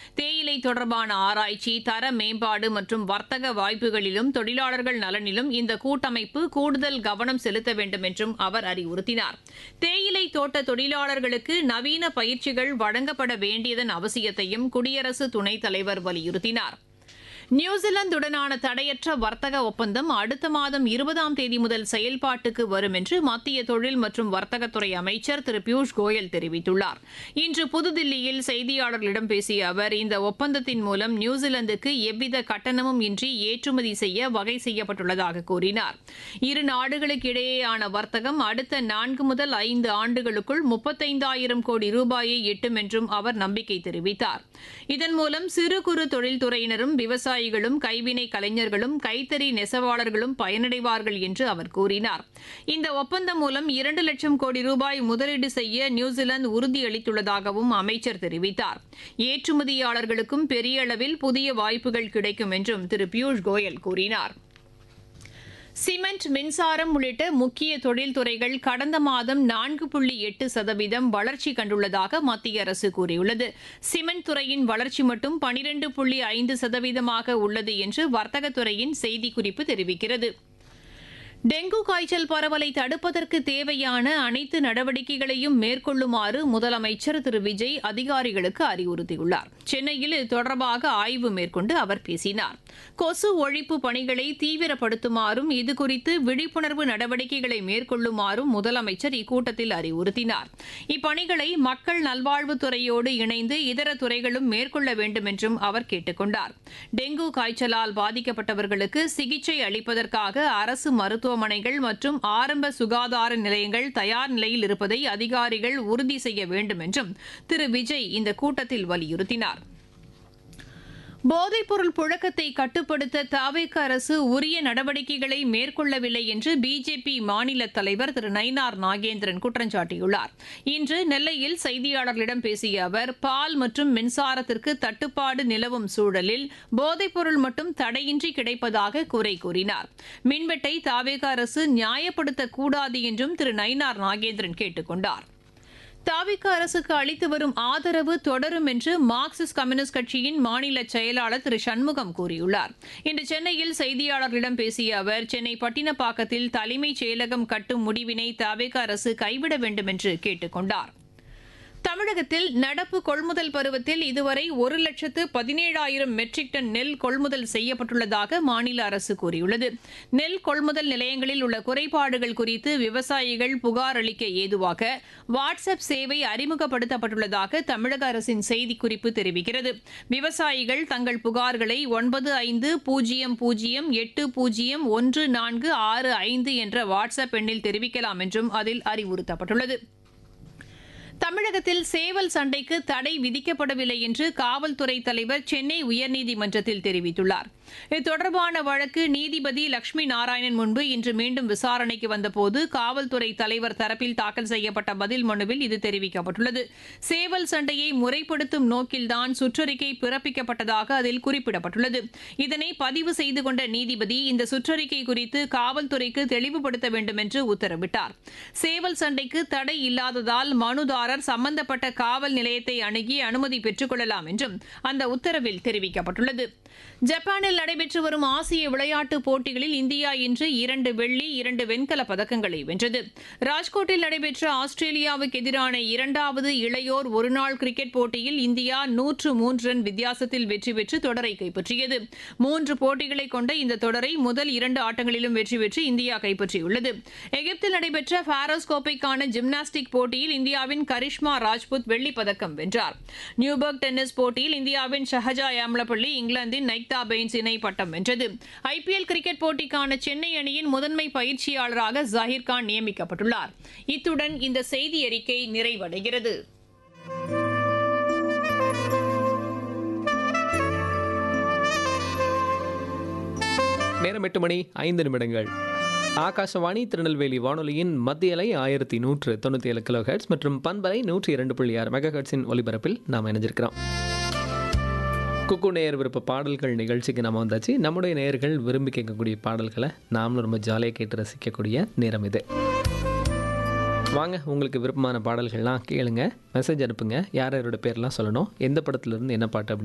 தேயிலை தொடர்பான ஆராய்ச்சி தர மேம்பாடு மற்றும் வர்த்தக வாய்ப்புகளிலும் தொழிலாளர்கள் நலனிலும் இந்த கூட்டமைப்பு கூடுதல் கவனம் செலுத்த வேண்டும் என்றும் அவர் அறிவுறுத்தினார் தேயிலை தோட்ட தொழிலாளர்களுக்கு நவீன பயிற்சிகள் வழங்கப்பட வேண்டியதன் அவசியத்தையும் குடியரசு துணைத் தலைவர் வலியுறுத்தினார் நியூசிலாந்துடனான தடையற்ற வர்த்தக ஒப்பந்தம் அடுத்த மாதம் இருபதாம் தேதி முதல் செயல்பாட்டுக்கு வரும் என்று மத்திய தொழில் மற்றும் வர்த்தகத்துறை அமைச்சர் திரு பியூஷ் கோயல் தெரிவித்துள்ளார் இன்று புதுதில்லியில் செய்தியாளர்களிடம் பேசிய அவர் இந்த ஒப்பந்தத்தின் மூலம் நியூசிலாந்துக்கு எவ்வித கட்டணமும் இன்றி ஏற்றுமதி செய்ய வகை செய்யப்பட்டுள்ளதாக கூறினார் இரு நாடுகளுக்கு இடையேயான வர்த்தகம் அடுத்த நான்கு முதல் ஐந்து ஆண்டுகளுக்குள் முப்பத்தைந்தாயிரம் கோடி ரூபாயை எட்டும் என்றும் அவர் நம்பிக்கை தெரிவித்தார் இதன் மூலம் சிறு குறு தொழில்துறையினரும் விவசாயிகளும் கைவினை கலைஞர்களும் கைத்தறி நெசவாளர்களும் பயனடைவார்கள் என்று அவர் கூறினார் இந்த ஒப்பந்தம் மூலம் இரண்டு லட்சம் கோடி ரூபாய் முதலீடு செய்ய நியூசிலாந்து உறுதியளித்துள்ளதாகவும் அமைச்சர் தெரிவித்தார் ஏற்றுமதியாளர்களுக்கும் பெரிய அளவில் புதிய வாய்ப்புகள் கிடைக்கும் என்றும் திரு பியூஷ் கோயல் கூறினார் சிமெண்ட் மின்சாரம் உள்ளிட்ட முக்கிய தொழில்துறைகள் கடந்த மாதம் நான்கு புள்ளி எட்டு சதவீதம் வளர்ச்சி கண்டுள்ளதாக மத்திய அரசு கூறியுள்ளது சிமெண்ட் துறையின் வளர்ச்சி மட்டும் பனிரெண்டு புள்ளி ஐந்து சதவீதமாக உள்ளது என்று வர்த்தகத்துறையின் செய்திக்குறிப்பு தெரிவிக்கிறது டெங்கு காய்ச்சல் பரவலை தடுப்பதற்கு தேவையான அனைத்து நடவடிக்கைகளையும் மேற்கொள்ளுமாறு முதலமைச்சர் திரு விஜய் அதிகாரிகளுக்கு அறிவுறுத்தியுள்ளார் சென்னையில் இது தொடர்பாக ஆய்வு மேற்கொண்டு அவர் பேசினார் கொசு ஒழிப்பு பணிகளை தீவிரப்படுத்துமாறும் இதுகுறித்து விழிப்புணர்வு நடவடிக்கைகளை மேற்கொள்ளுமாறும் முதலமைச்சர் இக்கூட்டத்தில் அறிவுறுத்தினார் இப்பணிகளை மக்கள் நல்வாழ்வுத்துறையோடு இணைந்து இதர துறைகளும் மேற்கொள்ள வேண்டும் என்றும் அவர் கேட்டுக் கொண்டார் டெங்கு காய்ச்சலால் பாதிக்கப்பட்டவர்களுக்கு சிகிச்சை அளிப்பதற்காக அரசு மருத்துவ மருத்துவமனைகள் மற்றும் ஆரம்ப சுகாதார நிலையங்கள் தயார் நிலையில் இருப்பதை அதிகாரிகள் உறுதி செய்ய வேண்டும் என்றும் திரு விஜய் இந்த கூட்டத்தில் வலியுறுத்தினார் போதைப்பொருள் புழக்கத்தை கட்டுப்படுத்த தாவேக அரசு உரிய நடவடிக்கைகளை மேற்கொள்ளவில்லை என்று பிஜேபி மாநில தலைவர் திரு நயினார் நாகேந்திரன் குற்றம் சாட்டியுள்ளார் இன்று நெல்லையில் செய்தியாளர்களிடம் பேசிய அவர் பால் மற்றும் மின்சாரத்திற்கு தட்டுப்பாடு நிலவும் சூழலில் போதைப்பொருள் மட்டும் தடையின்றி கிடைப்பதாக குறை கூறினார் மின்வெட்டை தாவேக அரசு நியாயப்படுத்தக்கூடாது என்றும் திரு நயினார் நாகேந்திரன் கேட்டுக் கொண்டார் தாவிக அரசுக்கு அளித்து வரும் ஆதரவு தொடரும் என்று மார்க்சிஸ்ட் கம்யூனிஸ்ட் கட்சியின் மாநில செயலாளர் திரு சண்முகம் கூறியுள்ளார் இன்று சென்னையில் செய்தியாளர்களிடம் பேசிய அவர் சென்னை பட்டினப்பாக்கத்தில் தலைமைச் செயலகம் கட்டும் முடிவினை தாவிக அரசு கைவிட வேண்டும் என்று கேட்டுக் கொண்டார் தமிழகத்தில் நடப்பு கொள்முதல் பருவத்தில் இதுவரை ஒரு லட்சத்து பதினேழாயிரம் மெட்ரிக் டன் நெல் கொள்முதல் செய்யப்பட்டுள்ளதாக மாநில அரசு கூறியுள்ளது நெல் கொள்முதல் நிலையங்களில் உள்ள குறைபாடுகள் குறித்து விவசாயிகள் புகார் அளிக்க ஏதுவாக வாட்ஸ்அப் சேவை அறிமுகப்படுத்தப்பட்டுள்ளதாக தமிழக அரசின் செய்திக்குறிப்பு தெரிவிக்கிறது விவசாயிகள் தங்கள் புகார்களை ஒன்பது ஐந்து பூஜ்ஜியம் பூஜ்ஜியம் எட்டு பூஜ்ஜியம் ஒன்று நான்கு ஆறு ஐந்து என்ற வாட்ஸ்அப் எண்ணில் தெரிவிக்கலாம் என்றும் அதில் அறிவுறுத்தப்பட்டுள்ளது தமிழகத்தில் சேவல் சண்டைக்கு தடை விதிக்கப்படவில்லை என்று காவல்துறை தலைவர் சென்னை உயர்நீதிமன்றத்தில் தெரிவித்துள்ளார் இது தொடர்பான வழக்கு நீதிபதி லட்சுமி நாராயணன் முன்பு இன்று மீண்டும் விசாரணைக்கு வந்தபோது காவல்துறை தலைவர் தரப்பில் தாக்கல் செய்யப்பட்ட பதில் மனுவில் இது தெரிவிக்கப்பட்டுள்ளது சேவல் சண்டையை முறைப்படுத்தும் நோக்கில்தான் சுற்றறிக்கை பிறப்பிக்கப்பட்டதாக அதில் குறிப்பிடப்பட்டுள்ளது இதனை பதிவு செய்து கொண்ட நீதிபதி இந்த சுற்றறிக்கை குறித்து காவல்துறைக்கு தெளிவுபடுத்த வேண்டும் என்று உத்தரவிட்டார் சேவல் சண்டைக்கு தடை இல்லாததால் மனுதாரர் சம்பந்தப்பட்ட காவல் நிலையத்தை அணுகி அனுமதி பெற்றுக் கொள்ளலாம் என்றும் அந்த உத்தரவில் தெரிவிக்கப்பட்டுள்ளது ஜப்பானில் நடைபெற்று வரும் ஆசிய விளையாட்டுப் போட்டிகளில் இந்தியா இன்று இரண்டு வெள்ளி இரண்டு வெண்கலப் பதக்கங்களை வென்றது ராஜ்கோட்டில் நடைபெற்ற ஆஸ்திரேலியாவுக்கு எதிரான இரண்டாவது இளையோர் ஒருநாள் கிரிக்கெட் போட்டியில் இந்தியா நூற்று மூன்று ரன் வித்தியாசத்தில் வெற்றி பெற்று தொடரை கைப்பற்றியது மூன்று போட்டிகளை கொண்ட இந்த தொடரை முதல் இரண்டு ஆட்டங்களிலும் வெற்றி பெற்று இந்தியா கைப்பற்றியுள்ளது எகிப்தில் நடைபெற்ற பாரோஸ் கோப்பைக்கான ஜிம்னாஸ்டிக் போட்டியில் இந்தியாவின் கரிஷ்மா ராஜ்புத் வெள்ளிப் பதக்கம் வென்றார் நியூபர்க் டென்னிஸ் போட்டியில் இந்தியாவின் ஷஹஜா யாம்லப்பள்ளி இங்கிலாந்தின் நைக்தா பெயின்ஸ் இணை பட்டம் வென்றது ஐபிஎல் கிரிக்கெட் போட்டிக்கான சென்னை அணியின் முதன்மை பயிற்சியாளராக ஜாகிர் கான் நியமிக்கப்பட்டுள்ளார் இத்துடன் இந்த செய்தி அறிக்கை நிறைவடைகிறது நேரம் எட்டு மணி ஐந்து நிமிடங்கள் ஆகாசவாணி திருநெல்வேலி வானொலியின் மத்திய அலை ஆயிரத்தி நூற்று தொண்ணூற்றி ஏழு கிலோ ஹெர்ட்ஸ் மற்றும் பண்பலை நூற்றி இரண்டு புள்ளி ஆறு மெகா ஹெர்ட்ஸின் ஒலிபரப்பில் நாம் இணைஞ்சிருக்கிறோம் குக்கு நேயர் விருப்ப பாடல்கள் நிகழ்ச்சிக்கு நம்ம வந்தாச்சு நம்முடைய நேயர்கள் விரும்பி கேட்கக்கூடிய பாடல்களை நாமளும் ரொம்ப ஜாலியாக கேட்டு ரசிக்கக்கூடிய நேரம் இது வாங்க உங்களுக்கு விருப்பமான பாடல்கள்லாம் கேளுங்க மெசேஜ் அனுப்புங்க யார் யாரோட பேர்லாம் சொல்லணும் எந்த படத்துலேருந்து என்ன பாட்டு அப்படின்னு